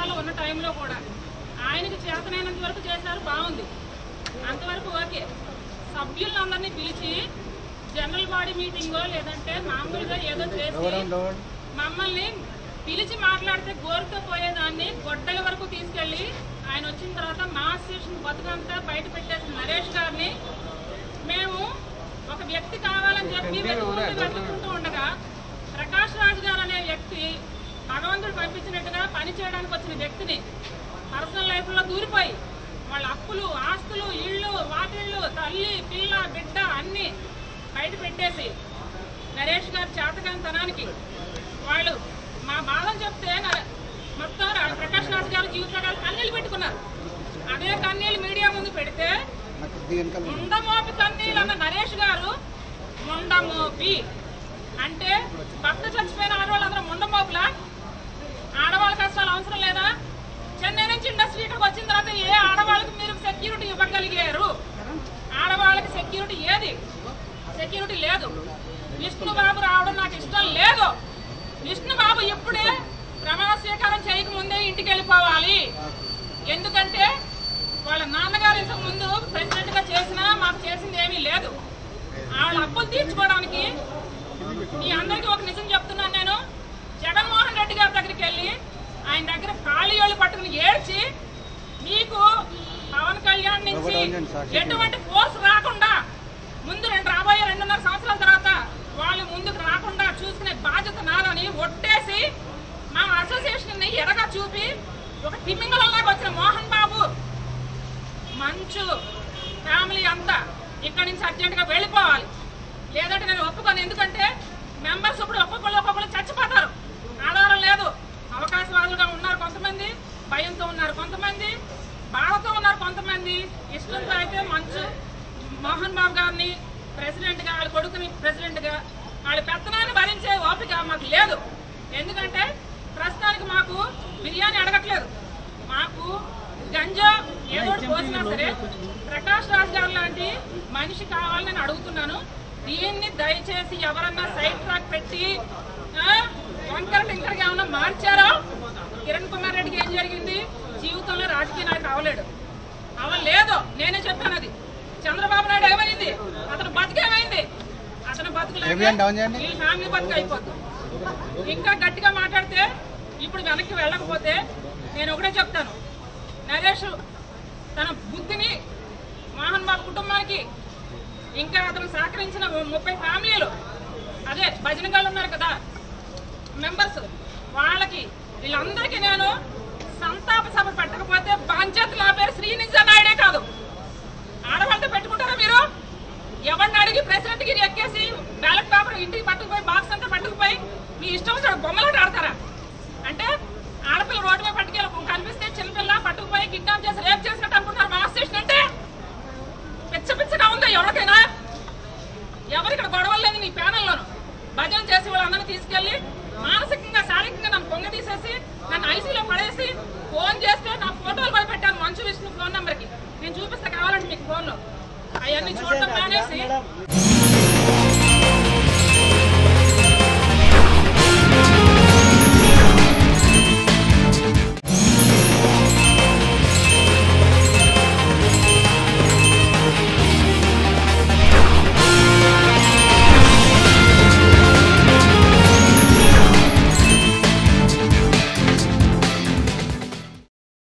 అధికారంలో ఉన్న టైంలో కూడా ఆయనకి చేతనైనంత వరకు చేశారు బాగుంది అంతవరకు ఓకే సభ్యులందరినీ పిలిచి జనరల్ బాడీ మీటింగో లేదంటే మామూలుగా ఏదో చేసి మమ్మల్ని పిలిచి మాట్లాడితే గోరుతో పోయేదాన్ని గొడ్డల వరకు తీసుకెళ్ళి ఆయన వచ్చిన తర్వాత మా స్టేషన్ బతుకంతా బయట పెట్టేసిన నరేష్ గారిని మేము ఒక వ్యక్తి కావాలని చెప్పి వెతుక్కుంటూ వెతుక్కుంటూ ఉండగా ప్రకాష్ రాజ్ గారు అనే వ్యక్తి భగవంతుడు పంపించినట్టుగా పని చేయడానికి వచ్చిన వ్యక్తిని పర్సనల్ లైఫ్లో దూరిపోయి వాళ్ళ అప్పులు ఆస్తులు ఇళ్ళు వాటిళ్ళు తల్లి పిల్ల బిడ్డ అన్నీ బయట పెట్టేసి నరేష్ గారి చేతకాంతనానికి వాళ్ళు మా బాధను చెప్తే న- మొత్తం రా- ప్రకాష్ రాజ్ గారు జీవితకాలు కన్నీళ్ళు పెట్టుకున్నారు అదే కన్నీళ్ళు మీడియా ముందు పెడితే ముండమోపి కన్నీళ్ళు అన్న నరేష్ గారు ముండమోపి అంటే భర్త చచ్చిపోయిన ఆడవాళ్ళందరూ ముండమోపులా ఆడవాళ్ళ కష్టాలు అవసరం లేదా చెన్నై నుంచి ఇండస్ట్రీ ఇక్కడికి వచ్చిన తర్వాత ఏ ఆడవాళ్ళకి మీరు సెక్యూరిటీ ఇవ్వగలిగారు ఆడవాళ్ళకి సెక్యూరిటీ ఏది సెక్యూరిటీ లేదు విష్ణు బాబు రావడం నాకు ఇష్టం లేదు విష్ణు బాబు ఇప్పుడే ప్రమాణ స్వీకారం చేయక ముందే ఇంటికి వెళ్ళిపోవాలి ఎందుకంటే వాళ్ళ నాన్నగారు ఇంతకు ముందు ప్రెసిడెంట్ గా చేసినా మాకు చేసింది ఏమీ లేదు వాళ్ళ అప్పులు తీర్చుకోవడానికి మీ అందరికీ ఒక నిజం చెప్తున్నాను నేను జగన్మోహన్ రెడ్డి గారి దగ్గరికి వెళ్ళి ఆయన దగ్గర ఖాళీ వాళ్ళు పట్టుకుని ఏడ్చి మీకు పవన్ కళ్యాణ్ నుంచి ఎటువంటి ఫోర్స్ రాకుండా ముందు రెండు రాబోయే రెండున్నర సంవత్సరాల తర్వాత వాళ్ళు ముందుకు రాకుండా చూసుకునే బాధ్యత నాదని ఒట్టేసి మా అసోసియేషన్ ని ఎరగా చూపి ఒక తిమ్మింగళంలాగా వచ్చిన మోహన్ బాబు మంచు ఫ్యామిలీ అంతా ఇక్కడి నుంచి అర్జెంటుగా వెళ్ళిపోవాలి లేదంటే నేను ఒప్పుకోను ఎందుకంటే మెంబర్స్ ఇప్పుడు ఒక్కొక్కరు ఒక్కొక్కరు చచ్చిపోతారు ఆధారం లేదు అవకాశవాదులుగా ఉన్నారు కొంతమంది భయంతో ఉన్నారు కొంతమంది బాధతో ఉన్నారు కొంతమంది ఇష్టంతో అయితే మంచు మోహన్ బాబు గారిని ప్రెసిడెంట్ గా వాళ్ళ కొడుకుని ప్రెసిడెంట్ గా వాళ్ళ పెత్తనాన్ని భరించే ఓపిక మాకు లేదు ఎందుకంటే ప్రస్తుతానికి మాకు బిర్యానీ అడగట్లేదు మాకు గంజా ఏదో ఒకటి పోసినా సరే ప్రకాష్ రాజ్ గారు లాంటి మనిషి కావాలని నేను అడుగుతున్నాను దీన్ని దయచేసి ఎవరన్నా సైడ్ ట్రాక్ పెట్టి ఆ, వంకర టింకరగా ఏమన్నా మార్చారో కిరణ్ కుమార్ రెడ్డికి ఏం జరిగింది జీవితంలో రాజకీయ నాయకుడు అవలేడు అవలేదు నేనే చెప్పాను అది చంద్రబాబు నాయుడు ఏమైంది అతను బతికేమైంది అతను బతుకులేక ఈ ఫ్యామిలీ బతుకు అయిపోతుంది ఇంకా గట్టిగా మాట్లాడితే ఇప్పుడు వెనక్కి వెళ్ళకపోతే నేను ఒకటే చెప్తాను నరేష్ తన బుద్ధిని మోహన్ బాబు కుటుంబానికి ఇంకా అతను సహకరించిన ముప్పై ఫ్యామిలీలు అదే భజనగాళ్ళు ఉన్నారు కదా మెంబర్స్ వాళ్ళకి వీళ్ళందరికీ నేను సంతాప సభ పెట్టకపోతే బాధ్యత నా పేరు శ్రీనిజ నాయుడే కాదు ఆడవాళ్ళతో పెట్టుకుంటారా మీరు ఎవరిని అడిగి ప్రెసిడెంట్ గిరి ఎక్కేసి బ్యాలెట్ పేపర్ ఇంటికి పట్టుకుపోయి బాక్స్ అంతా పట్టుకుపోయి మీ ఇష్టం వచ్చిన బొమ్మలాట ఆడతారా అంటే ఆడపిల్ల రోడ్డు మీద పట్టుకెళ్ళి కనిపిస్తే చిన్నపిల్ల పట్టుకుపోయి కిడ్నాప్ చేసి రేప్ చేసినట్టు అనుకుంటున్నారు మా స్టేషన్ అంటే పిచ్చ పిచ్చగా ఉందా ఎవరికైనా ఎవరు ఇక్కడ గొడవలు లేదు నీ ప్యానల్లోను భజన చేసి వాళ్ళందరినీ తీసుకెళ్లి మానసికంగా శారీరకంగా నన్ను పొంగ తీసేసి నన్ను ఐసీలో పడేసి ఫోన్ చేస్తే నా ఫోటోలు కూడా పెట్టాను మంచు విష్ణు ఫోన్ నెంబర్కి నేను చూపిస్తే కావాలండి మీకు ఫోన్లో అవన్నీ చూడటం మానేసి